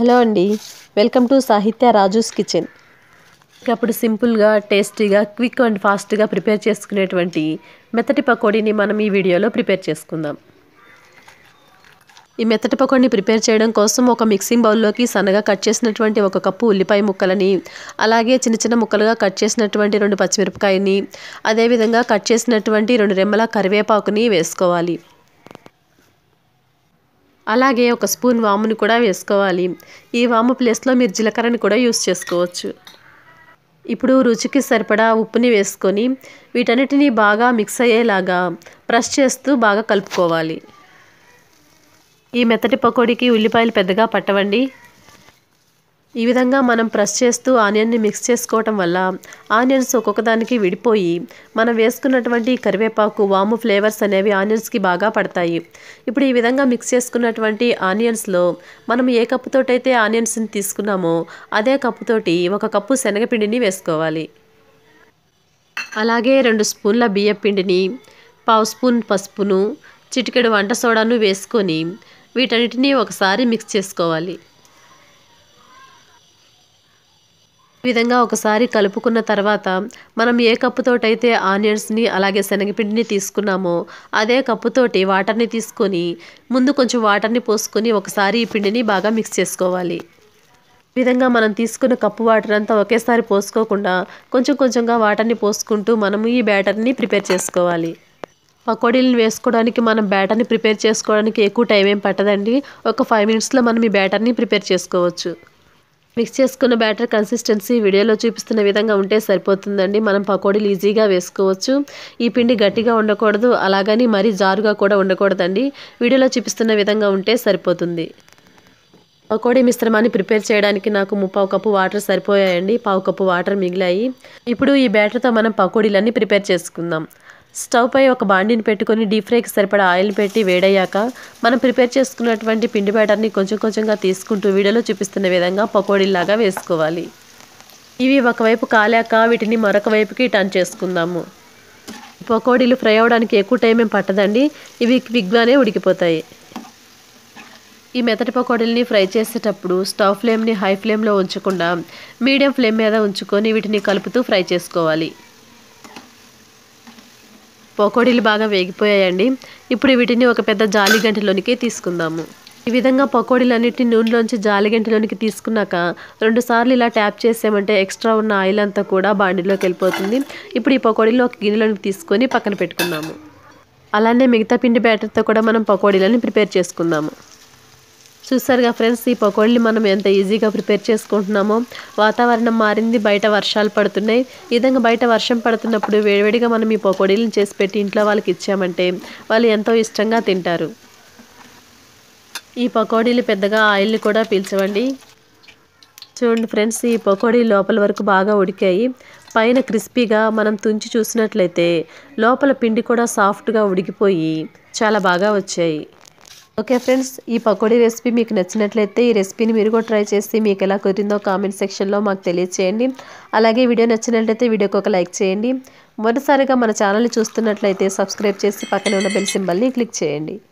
hello అండి welcome to సాహిత్య రాజూస్ kitchen అప్పుడు సింపుల్గా టేస్టీగా క్విక్ అండ్ ఫాస్ట్గా ప్రిపేర్ చేసుకునేటువంటి మెత్తటి పకోడీని మనం ఈ వీడియోలో ప్రిపేర్ చేసుకుందాం ఈ మెత్తటి పకోడీని ప్రిపేర్ చేయడం కోసం ఒక మిక్సింగ్ బౌల్లోకి సన్నగా కట్ చేసినటువంటి ఒక కప్పు ఉల్లిపాయ ముక్కలని అలాగే చిన్న చిన్న ముక్కలుగా కట్ చేసినటువంటి రెండు పచ్చిమిరపకాయని అదేవిధంగా కట్ చేసినటువంటి రెండు రెమ్మల కరివేపాకుని వేసుకోవాలి అలాగే ఒక స్పూన్ వాముని కూడా వేసుకోవాలి ఈ వాము ప్లేస్లో మీరు జీలకర్రని కూడా యూస్ చేసుకోవచ్చు ఇప్పుడు రుచికి సరిపడా ఉప్పుని వేసుకొని వీటన్నిటిని బాగా మిక్స్ అయ్యేలాగా ప్రెస్ చేస్తూ బాగా కలుపుకోవాలి ఈ మెత్తటి పకోడీకి ఉల్లిపాయలు పెద్దగా పట్టవండి ఈ విధంగా మనం ప్రెస్ చేస్తూ ఆనియన్ని మిక్స్ చేసుకోవటం వల్ల ఆనియన్స్ ఒక్కొక్క దానికి విడిపోయి మనం వేసుకున్నటువంటి కరివేపాకు వాము ఫ్లేవర్స్ అనేవి ఆనియన్స్కి బాగా పడతాయి ఇప్పుడు ఈ విధంగా మిక్స్ చేసుకున్నటువంటి ఆనియన్స్లో మనం ఏ కప్పుతోటైతే ఆనియన్స్ని తీసుకున్నామో అదే కప్పుతోటి ఒక కప్పు శనగపిండిని వేసుకోవాలి అలాగే రెండు స్పూన్ల బియ్య పిండిని పావు స్పూన్ పసుపును చిటికెడు వంట సోడాను వేసుకొని వీటన్నిటినీ ఒకసారి మిక్స్ చేసుకోవాలి ఈ విధంగా ఒకసారి కలుపుకున్న తర్వాత మనం ఏ కప్పుతోటైతే ఆనియన్స్ని అలాగే శనగపిండిని తీసుకున్నామో అదే కప్పుతోటి వాటర్ని తీసుకొని ముందు కొంచెం వాటర్ని పోసుకొని ఒకసారి ఈ పిండిని బాగా మిక్స్ చేసుకోవాలి ఈ విధంగా మనం తీసుకున్న కప్పు వాటర్ అంతా ఒకేసారి పోసుకోకుండా కొంచెం కొంచెంగా వాటర్ని పోసుకుంటూ మనము ఈ బ్యాటర్ని ప్రిపేర్ చేసుకోవాలి పకోడీలను వేసుకోవడానికి మనం బ్యాటర్ని ప్రిపేర్ చేసుకోవడానికి ఎక్కువ టైం ఏం పట్టదండి ఒక ఫైవ్ మినిట్స్లో మనం ఈ బ్యాటర్ని ప్రిపేర్ చేసుకోవచ్చు మిక్స్ చేసుకున్న బ్యాటర్ కన్సిస్టెన్సీ వీడియోలో చూపిస్తున్న విధంగా ఉంటే సరిపోతుందండి మనం పకోడీలు ఈజీగా వేసుకోవచ్చు ఈ పిండి గట్టిగా ఉండకూడదు అలాగని మరీ జారుగా కూడా ఉండకూడదండి వీడియోలో చూపిస్తున్న విధంగా ఉంటే సరిపోతుంది పకోడీ మిశ్రమాన్ని ప్రిపేర్ చేయడానికి నాకు ముప్పావు కప్పు వాటర్ సరిపోయాయండి పావు కప్పు వాటర్ మిగిలాయి ఇప్పుడు ఈ బ్యాటర్తో మనం పకోడీలన్నీ ప్రిపేర్ చేసుకుందాం స్టవ్ పై ఒక బాండిని పెట్టుకొని డీప్ ఫ్రైకి సరిపడా ఆయిల్ పెట్టి వేడయ్యాక మనం ప్రిపేర్ చేసుకున్నటువంటి పిండి బ్యాటర్ని కొంచెం కొంచెంగా తీసుకుంటూ వీడియోలో చూపిస్తున్న విధంగా పకోడీలాగా వేసుకోవాలి ఇవి ఒకవైపు కాలాక వీటిని మరొక వైపుకి టర్న్ చేసుకుందాము పకోడీలు ఫ్రై అవ్వడానికి ఎక్కువ టైం ఏం పట్టదండి ఇవి క్విక్గానే ఉడికిపోతాయి ఈ మెత్తటి పకోడీలని ఫ్రై చేసేటప్పుడు స్టవ్ ఫ్లేమ్ని హై ఫ్లేమ్లో ఉంచకుండా మీడియం ఫ్లేమ్ మీద ఉంచుకొని వీటిని కలుపుతూ ఫ్రై చేసుకోవాలి పకోడీలు బాగా వేగిపోయాయండి ఇప్పుడు వీటిని ఒక పెద్ద జాలి గంటలోనికి తీసుకుందాము ఈ విధంగా పకోడీలన్నిటిని నూనెలోంచి జాలి గంటలోనికి తీసుకున్నాక రెండు సార్లు ఇలా ట్యాప్ చేసామంటే ఎక్స్ట్రా ఉన్న ఆయిల్ అంతా కూడా బాండిలోకి వెళ్ళిపోతుంది ఇప్పుడు ఈ పకోడీలు ఒక గిన్నెలోనికి తీసుకొని పక్కన పెట్టుకుందాము అలానే మిగతా పిండి బ్యాటర్తో కూడా మనం పకోడీలని ప్రిపేర్ చేసుకుందాము చూసారుగా ఫ్రెండ్స్ ఈ పకోడీలు మనం ఎంత ఈజీగా ప్రిపేర్ చేసుకుంటున్నామో వాతావరణం మారింది బయట వర్షాలు పడుతున్నాయి ఈ విధంగా బయట వర్షం పడుతున్నప్పుడు వేడివేడిగా మనం ఈ పకోడీలను చేసి పెట్టి ఇంట్లో వాళ్ళకి ఇచ్చామంటే వాళ్ళు ఎంతో ఇష్టంగా తింటారు ఈ పకోడీలు పెద్దగా ఆయిల్ని కూడా పీల్చవండి చూడండి ఫ్రెండ్స్ ఈ పకోడీ లోపల వరకు బాగా ఉడికాయి పైన క్రిస్పీగా మనం తుంచి చూసినట్లయితే లోపల పిండి కూడా సాఫ్ట్గా ఉడికిపోయి చాలా బాగా వచ్చాయి ఓకే ఫ్రెండ్స్ ఈ పకోడీ రెసిపీ మీకు నచ్చినట్లయితే ఈ రెసిపీని మీరు కూడా ట్రై చేసి మీకు ఎలా కుదిరిందో కామెంట్ సెక్షన్లో మాకు తెలియచేయండి అలాగే వీడియో నచ్చినట్లయితే వీడియోకి ఒక లైక్ చేయండి మొదటిసారిగా మన ఛానల్ని చూస్తున్నట్లయితే సబ్స్క్రైబ్ చేసి పక్కనే ఉన్న బెల్ సింబల్ని క్లిక్ చేయండి